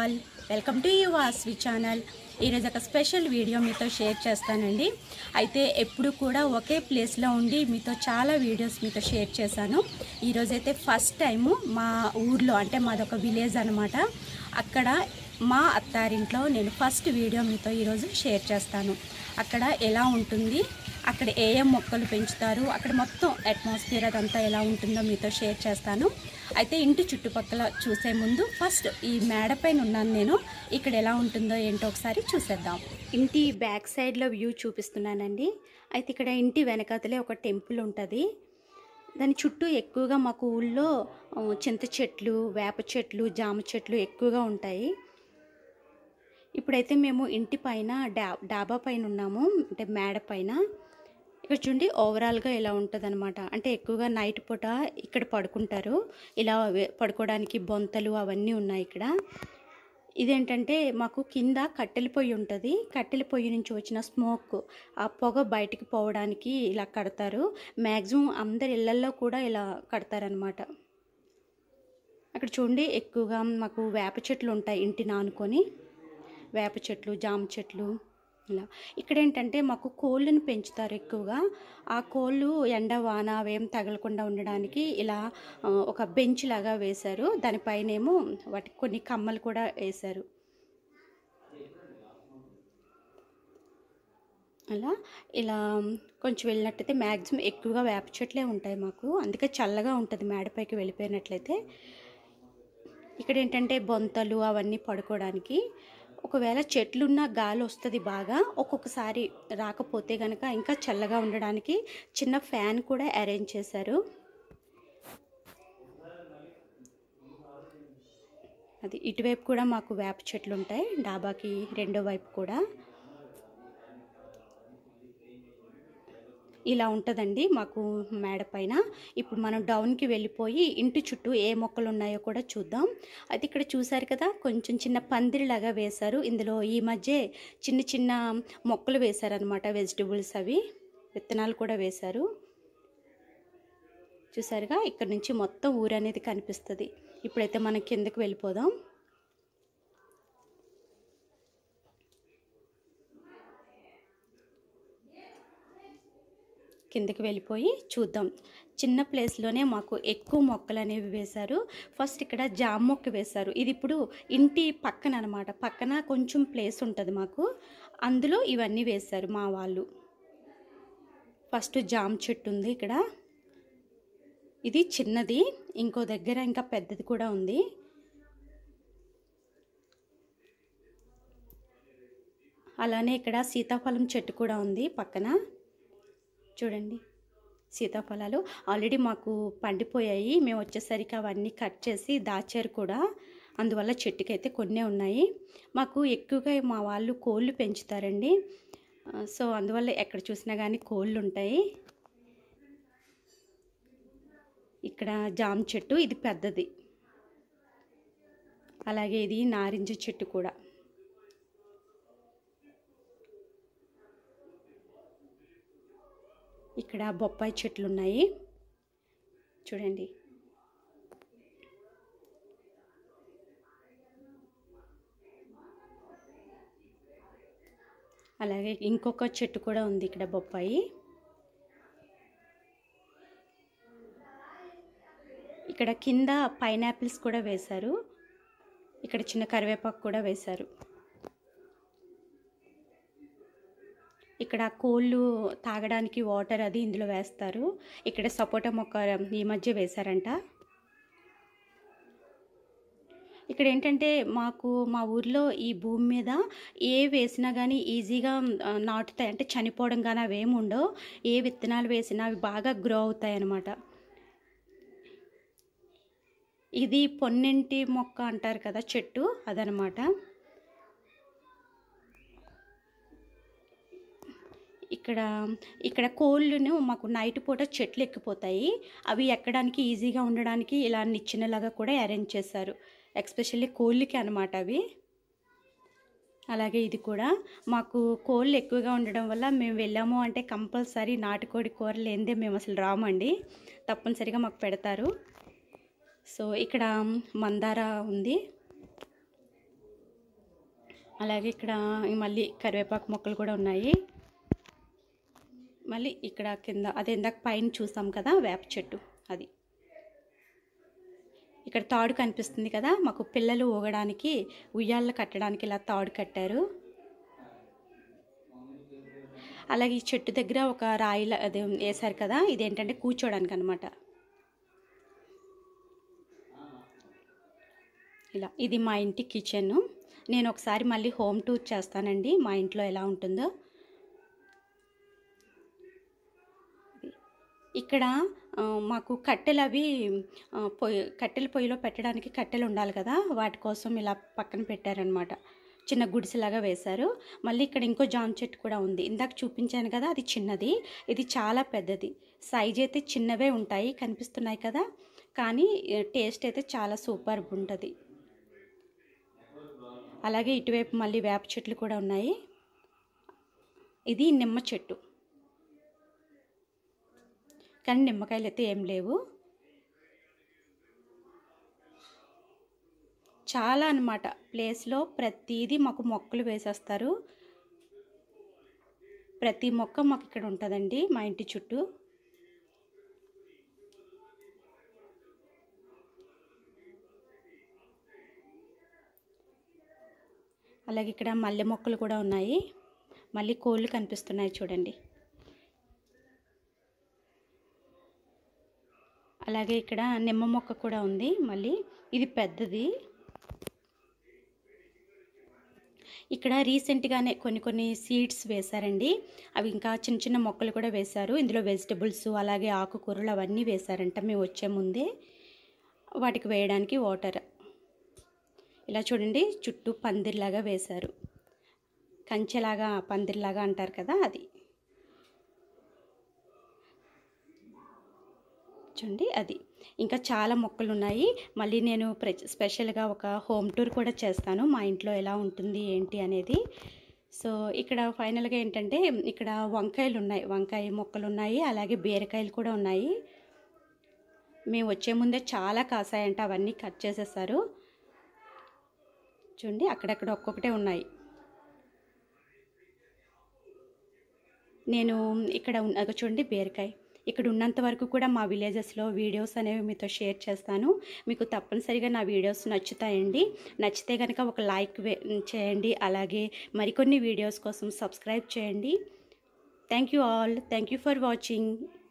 all welcome to you Vasvi channel ఈరోజు ఒక special video మీతో షేర్ చేస్తానండి అయితే ఎప్పుడు కూడా ఒకే ప్లేస్లో ఉండి మీతో చాలా వీడియోస్ మీతో షేర్ చేశాను ఈరోజైతే ఫస్ట్ టైము మా ఊర్లో అంటే మాదొక విలేజ్ అనమాట అక్కడ మా అత్తారింట్లో నేను ఫస్ట్ వీడియో మీతో ఈరోజు షేర్ చేస్తాను అక్కడ ఎలా ఉంటుంది అక్కడ ఏ ఏ మొక్కలు పెంచుతారు అక్కడ మొత్తం అట్మాస్ఫియర్ అదంతా ఎలా ఉంటుందో మీతో షేర్ చేస్తాను అయితే ఇంటి చుట్టుపక్కల చూసే ముందు ఫస్ట్ ఈ మేడ పైన ఉన్నాను నేను ఇక్కడ ఎలా ఉంటుందో ఏంటో ఒకసారి చూసేద్దాం ఇంటి బ్యాక్ సైడ్లో వ్యూ చూపిస్తున్నానండి అయితే ఇక్కడ ఇంటి వెనకాతలే ఒక టెంపుల్ ఉంటుంది దాని చుట్టూ ఎక్కువగా మాకు ఊళ్ళో ఆ, చింత చెట్లు వేప చెట్లు జామ చెట్లు ఎక్కువగా ఉంటాయి ఇప్పుడైతే మేము ఇంటి పైన డా డాబా పైన ఉన్నాము అంటే మేడ పైన ఇక్కడ చూడండి ఓవరాల్గా ఇలా ఉంటుంది అనమాట అంటే ఎక్కువగా నైట్ పూట ఇక్కడ పడుకుంటారు ఇలా వే- పడుకోవడానికి బొంతలు అవన్నీ ఉన్నాయి ఇక్కడ ఇదేంటంటే మాకు కింద కట్టెల పొయ్యి ఉంటుంది కట్టెల పొయ్యి నుంచి వచ్చిన స్మోక్ ఆ పొగ బయటికి పోవడానికి ఇలా కడతారు మ్యాక్సిమం అందరి ఇళ్లల్లో కూడా ఇలా కడతారనమాట అక్కడ చూడండి ఎక్కువగా మాకు వేప చెట్లు ఉంటాయి ఇంటిని ఆనుకొని వేప చెట్లు జామ చెట్లు ఇలా ఇక్కడ ఏంటంటే మాకు కోళ్ళని పెంచుతారు ఎక్కువగా ఆ కోళ్ళు ఎండ వాన అవేం తగలకుండా ఉండడానికి ఇలా ఆ, ఒక బెంచ్ లాగా వేశారు దానిపైనేమో వాటికి కొన్ని కమ్మలు కూడా వేశారు అలా ఇలా కొంచెం వెళ్ళినట్టయితే మ్యాక్సిమం ఎక్కువగా వేప చెట్లే ఉంటాయి మాకు అందుకే చల్లగా ఉంటుంది మేడపైకి వెళ్ళిపోయినట్లయితే ఇక్కడ ఏంటంటే బొంతలు అవన్నీ పడుకోవడానికి ఒకవేళ చెట్లున్న గాలి వస్తుంది బాగా ఒక్కొక్కసారి రాకపోతే కనుక ఇంకా చల్లగా ఉండడానికి చిన్న ఫ్యాన్ కూడా అరేంజ్ చేశారు అది ఇటువైపు కూడా మాకు వేప చెట్లు ఉంటాయి డాబాకి రెండో వైపు కూడా ఇలా ఉంటుందండి మాకు మేడ పైన ఇప్పుడు మనం డౌన్కి వెళ్ళిపోయి ఇంటి చుట్టూ ఏ మొక్కలు ఉన్నాయో కూడా చూద్దాం అయితే ఇక్కడ చూసారు కదా కొంచెం చిన్న పందిరిలాగా వేశారు ఇందులో ఈ మధ్య చిన్న చిన్న మొక్కలు వేశారనమాట వెజిటబుల్స్ అవి విత్తనాలు కూడా వేశారు చూసారుగా ఇక్కడ నుంచి మొత్తం ఊరు అనేది కనిపిస్తుంది ఇప్పుడైతే మనం కిందకి వెళ్ళిపోదాం కిందకి వెళ్ళిపోయి చూద్దాం చిన్న ప్లేస్లోనే మాకు ఎక్కువ మొక్కలు అనేవి వేశారు ఫస్ట్ ఇక్కడ జామ మొక్క వేశారు ఇది ఇప్పుడు ఇంటి పక్కన అనమాట పక్కన కొంచెం ప్లేస్ ఉంటుంది మాకు అందులో ఇవన్నీ వేశారు మా వాళ్ళు ఫస్ట్ జామ చెట్టు ఉంది ఇక్కడ ఇది చిన్నది ఇంకో దగ్గర ఇంకా పెద్దది కూడా ఉంది అలానే ఇక్కడ సీతాఫలం చెట్టు కూడా ఉంది పక్కన చూడండి సీతాఫలాలు ఆల్రెడీ మాకు పండిపోయాయి మేము వచ్చేసరికి అవన్నీ కట్ చేసి దాచారు కూడా అందువల్ల చెట్టుకైతే కొన్నే ఉన్నాయి మాకు ఎక్కువగా మా వాళ్ళు కోళ్ళు పెంచుతారండి ఆ, సో అందువల్ల ఎక్కడ చూసినా కానీ కోళ్ళు ఉంటాయి ఇక్కడ జామ చెట్టు ఇది పెద్దది అలాగే ఇది నారింజ చెట్టు కూడా ఇక్కడ బొప్పాయి చెట్లు ఉన్నాయి చూడండి అలాగే ఇంకొక చెట్టు కూడా ఉంది ఇక్కడ బొప్పాయి ఇక్కడ కింద పైనాపిల్స్ కూడా వేశారు ఇక్కడ చిన్న కరివేపాకు కూడా వేశారు ఇక్కడ కోళ్ళు తాగడానికి వాటర్ అది ఇందులో వేస్తారు ఇక్కడ సపోటా మొక్క ఈ మధ్య వేశారంట ఇక్కడ ఏంటంటే మాకు మా ఊర్లో ఈ భూమి మీద ఏ వేసినా కానీ ఈజీగా ఆ, నాటుతాయి అంటే చనిపోవడం కానీ అవేమి ఉండవు ఏ విత్తనాలు వేసినా అవి బాగా గ్రో అవుతాయి అన్నమాట ఇది పొన్నెంటి మొక్క అంటారు కదా చెట్టు అదనమాట ఇక్కడ ఇక్కడ కోళ్ళను మాకు నైట్ పూట చెట్లు ఎక్కిపోతాయి అవి ఎక్కడానికి ఈజీగా ఉండడానికి ఇలా నిచ్చెనలాగా కూడా అరేంజ్ చేశారు ఎక్స్పెషల్లీ కోళ్ళకి అనమాట అవి అలాగే ఇది కూడా మాకు కోళ్ళు ఎక్కువగా ఉండడం వల్ల మేము వెళ్ళాము అంటే కంపల్సరీ నాటుకోడి కూర లేనిదే మేము అసలు రామండి తప్పనిసరిగా మాకు పెడతారు సో ఇక్కడ మందార ఉంది అలాగే ఇక్కడ మళ్ళీ కరివేపాకు మొక్కలు కూడా ఉన్నాయి మళ్ళీ ఇక్కడ కింద అదే ఇందాక పైన చూసాం కదా వేప చెట్టు అది ఇక్కడ తాడు కనిపిస్తుంది కదా మాకు పిల్లలు ఊగడానికి ఉయ్యాళ్ళు కట్టడానికి ఇలా తాడు కట్టారు అలాగే ఈ చెట్టు దగ్గర ఒక రాయిల అదే వేశారు కదా ఇదేంటంటే కూర్చోడానికి అనమాట ఇలా ఇది మా ఇంటి కిచెన్ నేను ఒకసారి మళ్ళీ హోమ్ టూర్ చేస్తానండి మా ఇంట్లో ఎలా ఉంటుందో ఇక్కడ ఆ, మాకు కట్టెలు అవి ఆ, పొయ్యి కట్టెల పొయ్యిలో పెట్టడానికి కట్టెలు ఉండాలి కదా వాటి కోసం ఇలా పక్కన పెట్టారనమాట చిన్న గుడిసెలాగా వేశారు మళ్ళీ ఇక్కడ ఇంకో జామ చెట్టు కూడా ఉంది ఇందాక చూపించాను కదా అది చిన్నది ఇది చాలా పెద్దది సైజ్ అయితే చిన్నవే ఉంటాయి కనిపిస్తున్నాయి కదా కానీ టేస్ట్ అయితే చాలా సూపర్ ఉంటుంది అలాగే ఇటువైపు మళ్ళీ వేప చెట్లు కూడా ఉన్నాయి ఇది నిమ్మ చెట్టు కానీ నిమ్మకాయలు అయితే ఏం లేవు చాలా అన్నమాట ప్లేస్లో ప్రతిదీ మాకు మొక్కలు వేసేస్తారు ప్రతి మొక్క మాకు ఇక్కడ ఉంటుందండి మా ఇంటి చుట్టూ అలాగే ఇక్కడ మల్లె మొక్కలు కూడా ఉన్నాయి మళ్ళీ కోళ్ళు కనిపిస్తున్నాయి చూడండి అలాగే ఇక్కడ నిమ్మ మొక్క కూడా ఉంది మళ్ళీ ఇది పెద్దది ఇక్కడ రీసెంట్గానే కొన్ని కొన్ని సీడ్స్ వేశారండి అవి ఇంకా చిన్న చిన్న మొక్కలు కూడా వేశారు ఇందులో వెజిటబుల్స్ అలాగే ఆకుకూరలు అవన్నీ వేశారంట మేము వచ్చే ముందే వాటికి వేయడానికి వాటర్ ఇలా చూడండి చుట్టూ పందిర్లాగా వేశారు కంచెలాగా పందిర్లాగా అంటారు కదా అది చూడండి అది ఇంకా చాలా మొక్కలు ఉన్నాయి మళ్ళీ నేను ప్రె- స్పెషల్గా ఒక హోమ్ టూర్ కూడా చేస్తాను మా ఇంట్లో ఎలా ఉంటుంది ఏంటి అనేది సో ఇక్కడ ఫైనల్గా ఏంటంటే ఇక్కడ వంకాయలు ఉన్నాయి వంకాయ మొక్కలు ఉన్నాయి అలాగే బీరకాయలు కూడా ఉన్నాయి మేము వచ్చే ముందే చాలా కాసాయంట అవన్నీ కట్ చేసేసారు చూడండి అక్కడక్కడ ఒక్కొక్కటే ఉన్నాయి నేను ఇక్కడ ఉన్న అగో చూడండి బీరకాయ ఇక్కడ ఉన్నంత వరకు కూడా మా విలేజెస్లో వీడియోస్ అనేవి మీతో షేర్ చేస్తాను మీకు తప్పనిసరిగా నా వీడియోస్ నచ్చుతాయండి నచ్చితే కనుక ఒక లైక్ వే- చేయండి అలాగే మరికొన్ని వీడియోస్ కోసం సబ్స్క్రైబ్ చేయండి thank you all thank you for watching